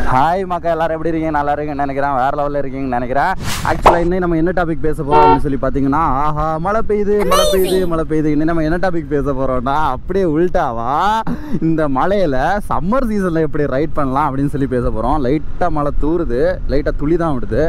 hi மக்கா எல்லாரும் எப்படி இருக்கீங்க நல்லா இருக்கீங்கன்னு நினைக்கிறேன் வேற லெவலில் இருக்கீங்கன்னு நினைக்கிறேன் ஆக்சுவலாக இன்னும் நம்ம என்ன டாபிக் பேச போகிறோம் அப்படின்னு சொல்லி பார்த்தீங்கன்னா ஆஹா மழை பெய்யுது மழை பெய்யுது மழை பெய்யுது இன்னும் நம்ம என்ன டாபிக் பேச போகிறோம்னா அப்படியே உள்டாவா இந்த மழையில் சம்மர் சீசனில் எப்படி ரைட் பண்ணலாம் அப்படின்னு சொல்லி பேச போகிறோம் லைட்டாக மழை தூருது லைட்டாக துளி தான் விடுது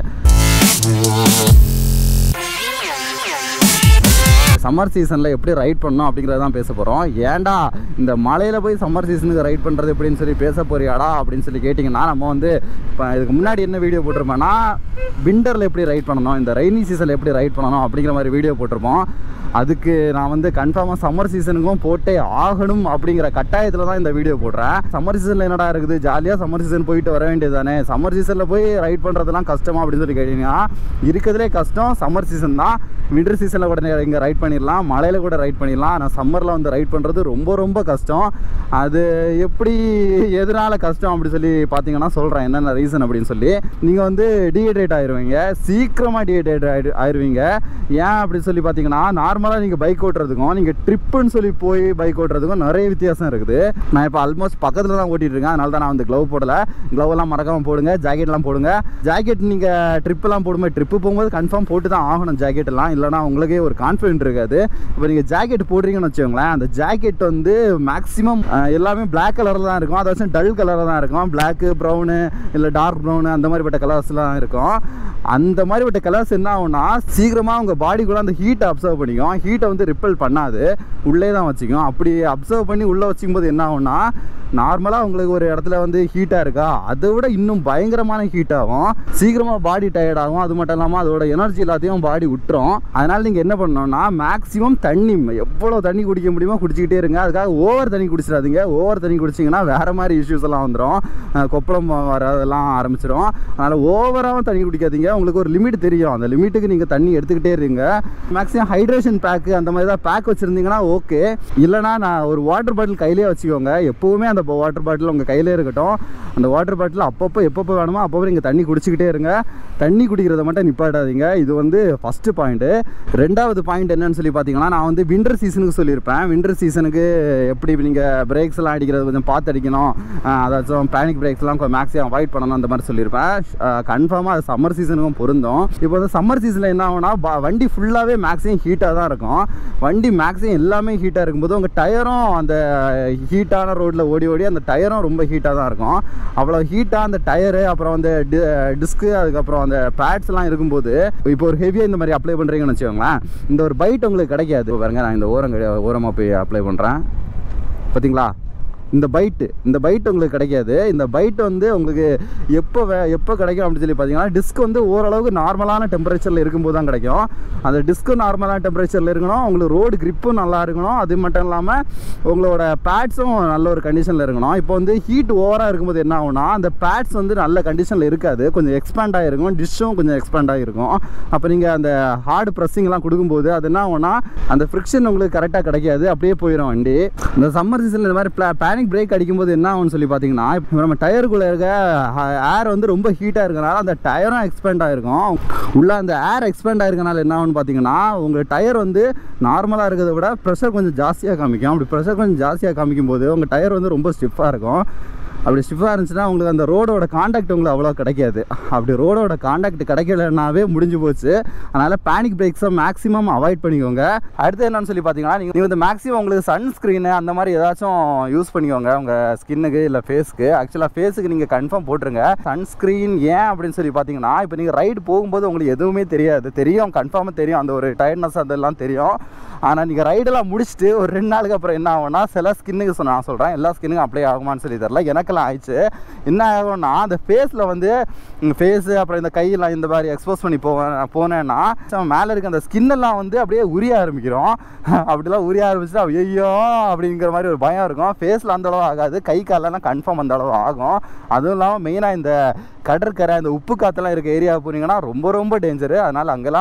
சம்மர் சீசனில் எப்படி ரைட் பண்ணணும் அப்படிங்கிறத தான் பேச போகிறோம் ஏன்டா இந்த மலையில் போய் சம்மர் சீசனுக்கு ரைட் பண்ணுறது எப்படின்னு சொல்லி பேச போறியாடா அப்படின்னு சொல்லி கேட்டிங்கன்னா நம்ம வந்து இப்போ இதுக்கு முன்னாடி என்ன வீடியோ போட்டிருப்போம்னா விண்டரில் எப்படி ரைட் பண்ணணும் இந்த ரெய்னி சீசனில் எப்படி ரைட் பண்ணணும் அப்படிங்கிற மாதிரி வீடியோ போட்டிருப்போம் அதுக்கு நான் வந்து கன்ஃபார்மாக சம்மர் சீசனுக்கும் போட்டே ஆகணும் அப்படிங்கிற கட்டாயத்தில் தான் இந்த வீடியோ போடுறேன் சம்மர் சீசனில் என்னடா இருக்குது ஜாலியாக சம்மர் சீசன் போயிட்டு வர வேண்டியது தானே சம்மர் சீசனில் போய் ரைட் பண்ணுறதுலாம் கஷ்டமா அப்படின்னு சொல்லி கேட்டிங்கன்னா இருக்கிறதுலே கஷ்டம் சம்மர் சீசன் தான் விண்டர் சீசனில் கூட இங்கே ரைட் பண்ணிடலாம் மழையில் கூட ரைட் பண்ணிடலாம் ஆனால் சம்மரில் வந்து ரைட் பண்ணுறது ரொம்ப ரொம்ப கஷ்டம் அது எப்படி எதனால கஷ்டம் அப்படி சொல்லி பார்த்தீங்கன்னா சொல்கிறேன் என்னென்ன ரீசன் அப்படின்னு சொல்லி நீங்கள் வந்து டீஹைட்ரேட் ஆயிடுவீங்க சீக்கிரமாக டீஹைட்ரேட் ஆயிடு ஆயிடுவீங்க ஏன் அப்படி சொல்லி பார்த்தீங்கன்னா நார்மலாக நீங்கள் பைக் ஓட்டுறதுக்கும் நீங்கள் ட்ரிப்புன்னு சொல்லி போய் பைக் ஓட்டுறதுக்கும் நிறைய வித்தியாசம் இருக்குது நான் இப்போ ஆல்மோஸ்ட் பக்கத்தில் தான் ஓட்டிகிட்டு இருக்கேன் அதனால தான் நான் வந்து க்ளவ் போடலை க்ளவெல்லாம் மறக்காமல் போடுங்க ஜாக்கெட்லாம் போடுங்க ஜாக்கெட் நீங்கள் ட்ரிப்பெல்லாம் போடும்போது ட்ரிப்பு போகும்போது கன்ஃபார்ம் போட்டு தான் ஆகணும் ஜாக்கெட் எல்லாம் இல்லைனா உங்களுக்கே ஒரு கான்ஃபிடென்ட் இருக்காது இப்போ நீங்கள் ஜாக்கெட் போடுறீங்கன்னு வச்சுக்கோங்களேன் அந்த ஜாக்கெட் வந்து மேக்ஸிமம் எல்லாமே Black கலரில் தான் இருக்கும் அதை வச்சு டல் கலரில் தான் இருக்கும் பிளாக்கு ப்ரௌனு இல்லை டார்க் ப்ரௌனு அந்த மாதிரிப்பட்ட கலர்ஸ்லாம் இருக்கும் அந்த மாதிரிப்பட்ட கலர்ஸ் என்ன ஆகும்னா சீக்கிரமாக உங்கள் பாடி கூட அந்த ஹீட்டை அப்சர்வ் பண்ணிக்கும் ஹீட்டை வந்து ரிப்பல் பண்ணாது உள்ளே தான் வச்சுக்கும் அப்படி அப்சர்வ் பண்ணி உள்ளே வச்சுக்கும் போது என்ன ஆகும்னா நார்மலாக உங்களுக்கு ஒரு இடத்துல வந்து ஹீட்டாக இருக்கா அதை விட இன்னும் பயங்கரமான ஹீட் ஆகும் சீக்கிரமாக பாடி டயர்ட் ஆகும் அது மட்டும் இல்லாமல் அதோட எனர்ஜி எல்லாத்தையும் பாடி விட்டுரும் அதனால் நீங்கள் என்ன பண்ணணும்னா மேக்ஸிமம் தண்ணி எவ்வளோ தண்ணி குடிக்க முடியுமோ குடிச்சிக்கிட்டே இருங்க அதுக்காக ஓவர் தண்ணி குடிச்சிடாதீங்க ஓவர் தண்ணி குடிச்சிங்கன்னா வேறு மாதிரி இஷ்யூஸ் எல்லாம் வந்துடும் கொப்பளம் வரதெல்லாம் ஆரம்பிச்சிடும் அதனால் ஓவராகவும் தண்ணி குடிக்காதீங்க உங்களுக்கு ஒரு லிமிட் தெரியும் அந்த லிமிட்டுக்கு நீங்கள் தண்ணி எடுத்துக்கிட்டே இருங்க மேக்ஸிமம் ஹைட்ரேஷன் பேக்கு அந்த மாதிரி தான் பேக் வச்சுருந்தீங்கன்னா ஓகே இல்லைனா நான் ஒரு வாட்டர் பாட்டில் கையிலே வச்சுக்கோங்க எப்போவுமே அந்த வாட்டர் பாட்டில் உங்கள் கையிலே இருக்கட்டும் அந்த வாட்டர் பாட்டில் அப்பப்போ எப்பப்போ வேணுமோ அப்பப்போ நீங்கள் தண்ணி குடிச்சிக்கிட்டே இருங்க தண்ணி குடிக்கிறத மட்டும் நிப்பாட்டாதீங்க இது வந்து ஃபஸ்ட்டு பாயிண்ட்டு ரெண்டாவது பாயிண்ட் என்னன்னு சொல்லி பார்த்தீங்கன்னா நான் வந்து விண்டர் சீசனுக்கு சொல்லியிருப்பேன் விண்டர் சீசனுக்கு எப்படி நீங்கள் பிரேக்ஸ் எல்லாம் அடிக்கிறது கொஞ்சம் பார்த்து அடிக்கணும் அஹ் அதாச்சும் பேனிக் பிரேக்ஸ்லாம் மேக்ஸிமம் அவாய்ட் பண்ணணும் அந்த மாதிரி சொல்லியிருப்பேன் கன்ஃபார்மாக அது சம்மர் சீசனுக்கும் பொருந்தும் இப்போ வந்து சம்மர் சீசனில் என்ன ஆகும்னா ப- வண்டி ஃபுல்லாகவே மேக்ஸிமம் ஹீட்டாக தான் இருக்கும் வண்டி மேக்ஸிமம் எல்லாமே ஹீட்டாக இருக்கும்போது உங்கள் டயரும் அந்த ஹீட்டான ரோட்டில் ஓடி ஓடி அந்த டயரும் ரொம்ப ஹீட்டாக தான் இருக்கும் அவ்வளோ ஹீட்டாக அந்த டயரு அப்புறம் அந்த டிஸ்க்கு அதுக்கப்புறம் அந்த பேட்ஸ்லாம் இருக்கும்போது இப்போ ஒரு ஹெவியாக இந்த மாதிரி அப்ளை பண்ணுறீங்கன்னு வச்சுக்கோங்களேன் இந்த ஒரு பைட் உங்களுக்கு கிடைக்காது பாருங்க நான் இந்த ஓரம் கிடையாது ஓரமாக போய் அப்ளை பண்ணுறேன் பார்த்தீங்களா இந்த பைட்டு இந்த பைட் உங்களுக்கு கிடைக்காது இந்த பைட் வந்து உங்களுக்கு எப்போ வே எப்போ கிடைக்கும் அப்படின்னு சொல்லி பார்த்தீங்கன்னா டிஸ்க் வந்து ஓரளவுக்கு நார்மலான டெம்பரேச்சரில் இருக்கும்போது தான் கிடைக்கும் அந்த டிஸ்க்கு நார்மலான டெம்பரேச்சரில் இருக்கணும் உங்களுக்கு ரோடு கிரிப்பும் நல்லா இருக்கணும் அது மட்டும் இல்லாமல் உங்களோட பேட்ஸும் நல்ல ஒரு கண்டிஷனில் இருக்கணும் இப்போ வந்து ஹீட் ஓவராக இருக்கும்போது என்ன ஆகும்னா அந்த பேட்ஸ் வந்து நல்ல கண்டிஷனில் இருக்காது கொஞ்சம் எக்ஸ்பேண்ட் ஆகிருக்கும் டிஷ்ஷும் கொஞ்சம் எக்ஸ்பேண்ட் ஆகிருக்கும் அப்போ நீங்கள் அந்த ஹார்டு ப்ரெஸ்ஸிங்லாம் கொடுக்கும்போது அது என்ன ஆகும்னா அந்த ஃப்ரிக்ஷன் உங்களுக்கு கரெக்டாக கிடைக்காது அப்படியே போயிடும் வண்டி இந்த சம்மர் சீசனில் இந்த மாதிரி பேனிக் பிரேக் அடிக்கும்போது என்ன ஆகும்னு சொல்லி பார்த்தீங்கன்னா இப்போ நம்ம டயருக்குள்ளே இருக்க ஏர் வந்து ரொம்ப ஹீட்டாக இருக்கனால அந்த டயரும் எக்ஸ்பேண்ட் ஆகிருக்கும் உள்ள அந்த ஏர் எக்ஸ்பேண்ட் ஆயிருக்கனால என்ன ஆகும்னு பார்த்தீங்கன்னா உங்கள் டயர் வந்து நார்மலாக இருக்கிறத விட ப்ரெஷர் கொஞ்சம் ஜாஸ்தியாக காமிக்கும் அப்படி ப்ரெஷர் கொஞ்சம் ஜாஸ்தியாக காமிக்கும் போது உங்கள் டயர் வந்து ரொம்ப ஸ்டிஃபாக இருக்கும் அப்படி ஸ்டிஃபாக இருந்துச்சுன்னா உங்களுக்கு அந்த ரோடோட காண்டாக்ட் உங்களுக்கு அவ்வளோ கிடைக்காது அப்படி ரோடோட காண்டாக்ட் கிடைக்கலனாவே முடிஞ்சு போச்சு அதனால் பேனிக் பிரேக்ஸை மேக்ஸிமம் அவாய்ட் பண்ணிக்கோங்க அடுத்து என்னன்னு சொல்லி பார்த்தீங்கன்னா நீங்கள் வந்து மேக்ஸிமம் உங்களுக்கு சன்ஸ்க்ரீனு அந்த மாதிரி ஏதாச்சும் யூஸ் பண்ணிக்கோங்க உங்கள் ஸ்கின்னுக்கு இல்லை ஃபேஸ்க்கு ஆக்சுவலாக ஃபேஸுக்கு நீங்கள் கன்ஃபார்ம் போட்டுருங்க சன்ஸ்க்ரீன் ஏன் அப்படின்னு சொல்லி பார்த்தீங்கன்னா இப்போ நீங்கள் ரைடு போகும்போது உங்களுக்கு எதுவுமே தெரியாது தெரியும் கன்ஃபார்மாக தெரியும் அந்த ஒரு டயர்ட்னஸ் அதெல்லாம் தெரியும் ஆனால் நீங்கள் ரைடெல்லாம் முடிச்சுட்டு ஒரு ரெண்டு நாளுக்கு அப்புறம் என்ன ஆகும்னா சில ஸ்கின்னுக்கு சொ- நான் சொல்கிறேன் எல்லா ஸ்கின்னுக்கும் அப்ளை ஆகுமான்னு சொல்லி தெரில எனக்கெல்லாம் ஆயிடுச்சு என்ன ஆகும்னா அந்த ஃபேஸில் வந்து ஃபேஸு அப்புறம் இந்த கையெல்லாம் இந்த மாதிரி எக்ஸ்போஸ் பண்ணி போவேன் போனேன்னா மேலே இருக்க அந்த ஸ்கின்னெல்லாம் வந்து அப்படியே உரிய ஆரம்பிக்கிறோம் அப்படிலாம் உரிய ஆரம்பிச்சுட்டு ஐயோ அப்படிங்கிற மாதிரி ஒரு பயம் இருக்கும் ஃபேஸில் அந்த அளவு ஆகாது கை காலெல்லாம் கன்ஃபார்ம் அந்த அளவு ஆகும் அதுவும் இல்லாமல் மெயினாக இந்த கடற்கரை இந்த உப்பு காத்தெல்லாம் இருக்க ஏரியா போனீங்கன்னா ரொம்ப ரொம்ப டேஞ்சரு அதனால் அங்கெல்லாம்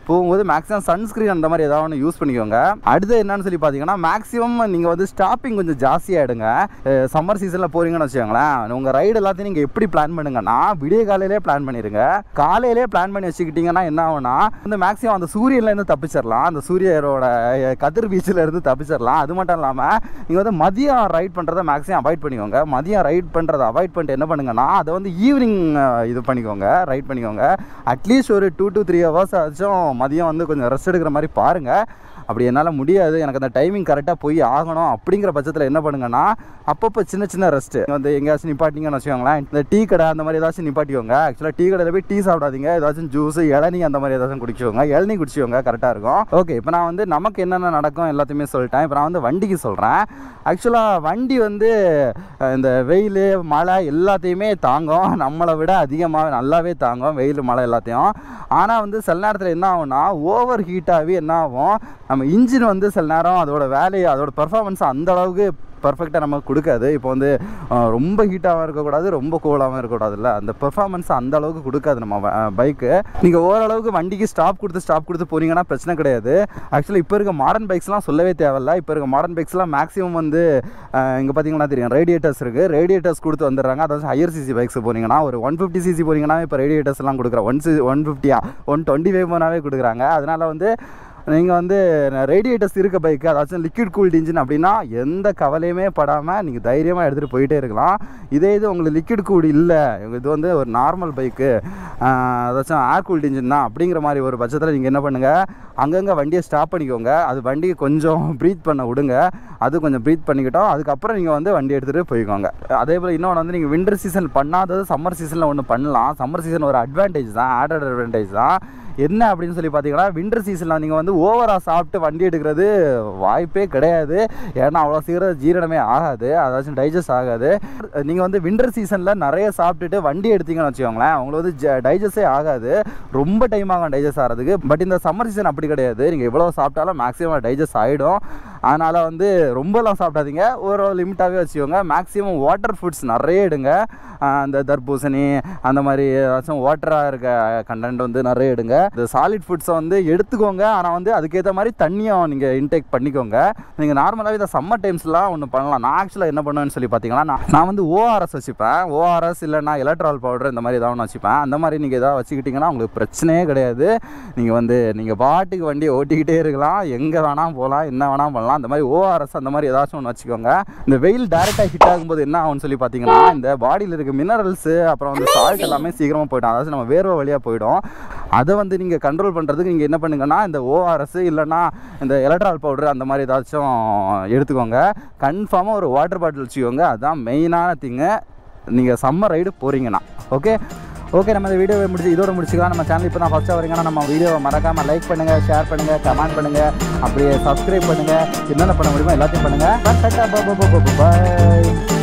போகும்போது மேக்ஸிமம் சன்ஸ்க்ரீன் அந்த மாதிரி ஏதாவது ஒன்று யூஸ் பண்ணிக்கோங்க அடுத்து என்னன்னு சொல்லி பார்த்தீங்கன்னா மேக்ஸிமம் நீங்கள் வந்து ஸ்டாப்பிங் கொஞ்சம் ஜாஸ்தியாக எடுங்க சம்மர் சீசனில் போகிறீங்கன்னு வச்சுக்கோங்களேன் உங்கள் ரைடு எல்லாத்தையும் நீங்கள் எப்படி பிளான் பண்ணுங்கன்னா விடிய காலையிலே பிளான் பண்ணிடுங்க காலையிலே பிளான் பண்ணி வச்சுக்கிட்டிங்கன்னா என்ன ஆகும்னா இந்த மேக்ஸிமம் அந்த சூரியன்லேருந்து தப்பிச்சிடலாம் அந்த சூரியரோட அஹ், கதிர்வீச்சுல இருந்து தப்பிச்சிடலாம் அது மட்டும் இல்லாமல் நீங்கள் வந்து மதியம் ரைட் பண்ணுறதை மேக்ஸிமம் அவாய்ட் பண்ணிக்கோங்க மதியம் ரைட் பண்ணுறதை அவாய்ட் பண்ணிட்டு என்ன பண்ணுங்கன்னா அதை வந்து ஈவினிங் இது பண்ணிக்கோங்க ரைட் பண்ணிக்கோங்க அட்லீஸ்ட் ஒரு டூ to த்ரீ ஹவர்ஸ் ஆச்சும் மதியம் வந்து கொஞ்சம் ரெஸ்ட் எடுக்கிற மாதிரி பாருங்கள் அப்படி என்னால் முடியாது எனக்கு அந்த டைமிங் கரெக்டாக போய் ஆகணும் அப்படிங்கிற பட்சத்தில் என்ன பண்ணுங்கன்னா அப்பப்போ சின்ன சின்ன ரெஸ்ட்டு வந்து எங்கேயாச்சும் நிப்பாட்டிங்கன்னு வச்சுக்கோங்களேன் இந்த டீ கடை அந்த மாதிரி ஏதாச்சும் நிப்பாட்டிக்கோங்க ஆக்சுவலாக டீ கடையில் போய் டீ சாப்பிடாதீங்க ஏதாச்சும் ஜூஸ் இளநீ அந்த மாதிரி ஏதாச்சும் குடிச்சுக்கோங்க இளநீ குடிச்சுக்கோங்க கரெக்டாக இருக்கும் ஓகே இப்போ நான் வந்து நமக்கு என்னென்ன நடக்கும் எல்லாத்தையுமே சொல்லிட்டேன் இப்போ நான் வந்து வண்டிக்கு சொல்கிறேன் ஆக்சுவலாக வண்டி வந்து அஹ், இந்த வெயில் மழை எல்லாத்தையுமே தாங்கும் நம்மளை விட அதிகமாக நல்லாவே தாங்கும் வெயில் மழை எல்லாத்தையும் ஆனால் வந்து சில நேரத்தில் என்ன ஆகும்னா ஓவர் ஹீட்டாகவே என்ன ஆகும் நம்ம இன்ஜின் வந்து சில நேரம் அதோட வேலையை அதோட பெர்ஃபார்மன்ஸ் அந்த அளவுக்கு பர்ஃபெக்டாக நமக்கு கொடுக்காது இப்போ வந்து அஹ், ரொம்ப ஹீட்டாகவும் இருக்கக்கூடாது ரொம்ப கூலாகவும் இருக்கக்கூடாதுல்ல அந்த பெர்ஃபார்மன்ஸ் அந்த அளவுக்கு கொடுக்காது நம்ம பைக்கு நீங்கள் ஓரளவுக்கு வண்டிக்கு ஸ்டாப் கொடுத்து ஸ்டாப் கொடுத்து போனீங்கன்னா பிரச்சனை கிடையாது ஆக்சுவலி இப்போ இருக்க மாடர்ன் பைக்ஸ்லாம் சொல்லவே தேவையில்ல இப்போ இருக்க மாடர்ன் பைக்ஸ்லாம் மேக்ஸிமம் வந்து இங்கே பார்த்தீங்கன்னா தெரியும் ரேடியேட்டர்ஸ் இருக்குது ரேடியேட்டர்ஸ் கொடுத்து வந்துடுறாங்க அதாவது ஹையர் சிசி பைக்ஸ் போனீங்கன்னா ஒரு ஒன் ஃபிஃப்டி சிசி போனீங்கன்னா இப்போ ரேடியேட்டர்ஸ்லாம் கொடுக்குறாங்க ஒன் சி ஒன் ஃபிஃப்டியா ஒன் டுவெண்ட்டி ஃபைவ் போனாவே கொடுக்குறாங்க அதனால் வந்து நீங்கள் வந்து ரேடியேட்டர்ஸ் இருக்க பைக்கு அதாச்சும் லிக்விட் கூல்ட் இன்ஜின் அப்படின்னா எந்த கவலையுமே படாமல் நீங்கள் தைரியமாக எடுத்துகிட்டு போயிட்டே இருக்கலாம் இதே இது உங்களுக்கு லிக்விட் கூல் இல்லை இது வந்து ஒரு நார்மல் பைக்கு அதாச்சும் ஏர் கூல்ட் இன்ஜின் தான் அப்படிங்கிற மாதிரி ஒரு பட்சத்தில் நீங்கள் என்ன பண்ணுங்கள் அங்கங்கே வண்டியை ஸ்டாப் பண்ணிக்கோங்க அது வண்டியை கொஞ்சம் ப்ரீத் பண்ண விடுங்க அது கொஞ்சம் ப்ரீத் பண்ணிக்கிட்டோம் அதுக்கப்புறம் நீங்கள் வந்து வண்டி எடுத்துகிட்டு போய்க்கோங்க அதே போல் இன்னொன்று வந்து நீங்கள் வின்டர் சீசன் பண்ணாதது சம்மர் சீசனில் ஒன்று பண்ணலாம் சம்மர் சீசன் ஒரு அட்வான்டேஜ் தான் ஆடட் அட்வான்டேஜ் தான் என்ன அப்படின்னு சொல்லி பார்த்தீங்கன்னா வின்டர் சீசனில் நீங்கள் வந்து ஓவராக சாப்பிட்டு வண்டி எடுக்கிறது வாய்ப்பே கிடையாது ஏன்னா அவ்வளோ சீக்கிரம் ஜீரணமே ஆகாது அதாச்சும் டைஜஸ்ட் ஆகாது நீங்கள் வந்து வின்டர் சீசனில் நிறைய சாப்பிட்டுட்டு வண்டி எடுத்தீங்கன்னு வச்சுக்கோங்களேன் உங்களுக்கு வந்து டைஜஸ்டே ஆகாது ரொம்ப டைம் ஆகும் டைஜஸ்ட் ஆகிறதுக்கு பட் இந்த சம்மர் சீசன் அப்படி கிடையாது நீங்கள் எவ்வளோ சாப்பிட்டாலும் மேக்ஸிமம் டைஜஸ்ட் ஆகிடும் அதனால் வந்து ரொம்பலாம் சாப்பிடாதீங்க ஒரு லிமிட்டாகவே வச்சுக்கோங்க மேக்ஸிமம் வாட்டர் ஃபுட்ஸ் நிறைய எடுங்க ஆஹ் அந்த தர்பூசணி அந்த மாதிரி ஏதாச்சும் வாட்டராக இருக்க கண்டென்ட் வந்து நிறைய எடுங்க இந்த சாலிட் ஃபுட்ஸை வந்து எடுத்துக்கோங்க ஆனால் வந்து அதுக்கேற்ற மாதிரி தண்ணியும் நீங்கள் இன்டேக் பண்ணிக்கோங்க நீங்கள் நார்மலாகவே இந்த சம்மர் டைம்ஸ்லாம் ஒன்று பண்ணலாம் நான் ஆக்சுவலாக என்ன பண்ணுவேன்னு சொல்லி பார்த்தீங்கன்னா நான் நான் வந்து ஓஆர்எஸ் வச்சுப்பேன் ஓஆர்எஸ் இல்லைனா எலக்ட்ரால் பவுடர் இந்த மாதிரி ஏதாவது ஒன்று வச்சுப்பேன் அந்த மாதிரி நீங்கள் ஏதாவது வச்சுக்கிட்டிங்கன்னா உங்களுக்கு பிரச்சனையே கிடையாது நீங்கள் வந்து நீங்கள் பாட்டுக்கு வண்டியை ஓட்டிக்கிட்டே இருக்கலாம் எங்கே வேணால் போகலாம் என்ன வேணால் பண்ணலாம் அந்த மாதிரி ஓஆர்எஸ் அந்த மாதிரி ஏதாச்சும் ஒன்று வச்சுக்கோங்க இந்த வெயில் டேரெக்டாக ஹிட் ஆகும்போது என்ன ஆகும்னு சொல்லி பார்த்தீங்கன்னா இந்த பாடியில் இருக்க மினரல்ஸு அப்புறம் வந்து சால்ட் எல்லாமே சீக்கிரமாக போயிடும் அதாவது நம்ம வேர்வை வழியாக போயிடும் அதை வந்து நீங்கள் கண்ட்ரோல் பண்ணுறதுக்கு நீங்கள் என்ன பண்ணுங்கன்னா இந்த ஓஆர்எஸ் இல்லைன்னா இந்த எலக்ட்ரால் பவுடர் அந்த மாதிரி ஏதாச்சும் எடுத்துக்கோங்க கன்ஃபார்மாக ஒரு வாட்டர் பாட்டில் வச்சுக்கோங்க அதுதான் மெயினான திங்கு நீங்கள் சம்மர் ரைடு போகிறீங்கன்னா ஓகே ஓகே நம்ம இந்த வீடியோவை முடிச்சு இதோட முடிச்சுக்கலாம் நம்ம சேனல் இப்போ தான் ஃபஸ்ட்டாக வரீங்கன்னா நம்ம வீடியோவை மறக்காமல் லைக் பண்ணுங்கள் ஷேர் பண்ணுங்கள் கமெண்ட் பண்ணுங்கள் அப்படியே சப்ஸ்கிரைப் பண்ணுங்கள் என்னென்ன பண்ண முடியுமோ எல்லாத்தையும் பண்ணுங்கள் பாய்